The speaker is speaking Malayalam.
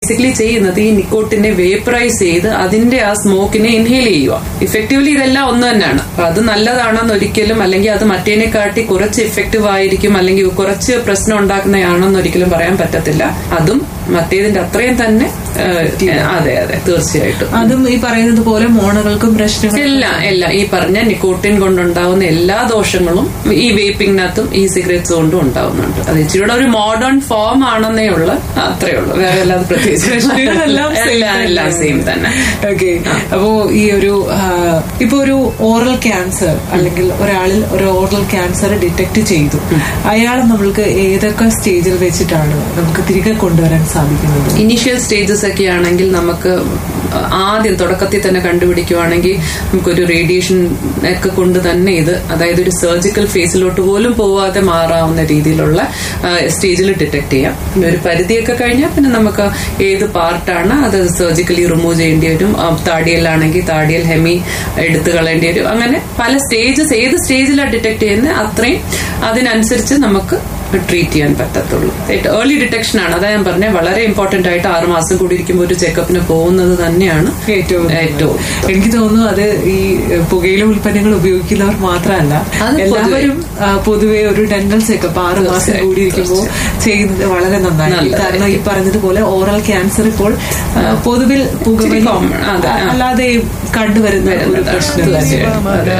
ബേസിക്കലി ചെയ്യുന്നത് ഈ നിക്കോട്ടിനെ വേപ്പറൈസ് ചെയ്ത് അതിന്റെ ആ സ്മോക്കിനെ ഇൻഹേൽ ചെയ്യുക ഇഫക്റ്റീവ്ലി ഇതെല്ലാം ഒന്ന് തന്നെയാണ് അപ്പൊ അത് നല്ലതാണെന്ന് ഒരിക്കലും അല്ലെങ്കിൽ അത് മറ്റേനെ കാട്ടി കുറച്ച് ഇഫക്റ്റീവ് ആയിരിക്കും അല്ലെങ്കിൽ കുറച്ച് പ്രശ്നം ഉണ്ടാക്കുന്നതാണെന്ന് ഒരിക്കലും പറയാൻ പറ്റത്തില്ല അതും മറ്റേതിന്റെ അത്രയും തന്നെ ഏഹ്, അതെ അതെ തീർച്ചയായിട്ടും അതും ഈ പറയുന്നത് പോലെ മോണകൾക്കും പ്രശ്നങ്ങൾ എല്ലാ എല്ലാ ഈ പറഞ്ഞ നിക്കോട്ടിൻ കൊണ്ടുണ്ടാവുന്ന എല്ലാ ദോഷങ്ങളും ഈ വേപ്പിങ്ങിനകത്തും ഈ സിഗരറ്റ്സ് കൊണ്ടും ഉണ്ടാവുന്നുണ്ട് അത് ഇച്ചിരി ഒരു മോഡേൺ ഫോം ആണെന്നേ ഉള്ളു അത്രേ ഉള്ളൂ വേറെ അല്ലാതെ പ്രത്യേകിച്ച് പ്രശ്നങ്ങളെല്ലാം same എല്ലാം എല്ലാം തന്നെയാണ്. സെയിം തന്നെ ഓക്കെ അപ്പോ ഈ ഒരു ആ, ഇപ്പൊ ഒരു ഓറൽ ക്യാൻസർ അല്ലെങ്കിൽ ഒരാളിൽ ഒരു ഓറൽ ക്യാൻസർ ഡിറ്റക്ട് ചെയ്തു അയാളെ നമ്മൾക്ക് ഏതൊക്കെ സ്റ്റേജിൽ വെച്ചിട്ടാണ് നമുക്ക് തിരികെ കൊണ്ടുവരാൻ സാധിക്കുന്നത് ഇനീഷ്യൽ സ്റ്റേജസ് ഒക്കെ ആണെങ്കിൽ നമുക്ക് ആദ്യം തുടക്കത്തിൽ തന്നെ കണ്ടുപിടിക്കുവാണെങ്കിൽ നമുക്കൊരു റേഡിയേഷൻ ഒക്കെ കൊണ്ട് തന്നെ ഇത് അതായത് ഒരു സർജിക്കൽ ഫേസിലോട്ട് പോലും പോവാതെ മാറാവുന്ന രീതിയിലുള്ള സ്റ്റേജിൽ ഡിറ്റക്ട് ചെയ്യാം പിന്നെ ഒരു പരിധിയൊക്കെ കഴിഞ്ഞാൽ പിന്നെ നമുക്ക് ഏത് പാർട്ടാണ് അത് സർജിക്കലി റിമൂവ് ചെയ്യേണ്ടി വരും ആ, താടിയലാണെങ്കിൽ താടിയൽ ഹെമി എടുത്തു കളയേണ്ടി വരും അങ്ങനെ പല സ്റ്റേജസ് ഏത് സ്റ്റേജിലാണ് ഡിറ്റക്ട് ചെയ്യുന്നത് അത്രയും അതിനനുസരിച്ച് നമുക്ക് ട്രീറ്റ് ചെയ്യാൻ പറ്റത്തുള്ളൂ ഏർലി ഡിറ്റക്ഷൻ ആണ് അതാ ഞാൻ പറഞ്ഞത് വളരെ ഇമ്പോർട്ടന്റ് ആയിട്ട് ആറ് മാസം കൂടി ഇരിക്കുമ്പോൾ ഒരു ചെക്കപ്പിന് പോകുന്നത് തന്നെയാണ് ഏറ്റവും ഏറ്റവും എനിക്ക് തോന്നുന്നു അത് ഈ പുകയില ഉൽപ്പന്നങ്ങൾ ഉപയോഗിക്കുന്നവർ മാത്രമല്ല അത് പൊതുവെ. എല്ലാവരും ആ, പൊതുവെ ഒരു ഡെന്റൽ ചെക്കപ്പ് ആറ് മാസം തീർച്ചയായും, കൂടി ഇരിക്കുമ്പോൾ ചെയ്യുന്നത് വളരെ നന്നായി നല്ലതായിരിക്കും. കാരണം ഈ പറഞ്ഞതുപോലെ ഓറൽ ക്യാൻസർ ഇപ്പോൾ ആ, പൊതുവിൽ പുകവലി common, അതെ, ആ. അല്ലാതെ കണ്ടുവരുന്ന ഒരു വരുന്നതാണ്. പ്രശ്നം തീർച്ചയായും. തന്നെയാണ് അതെ.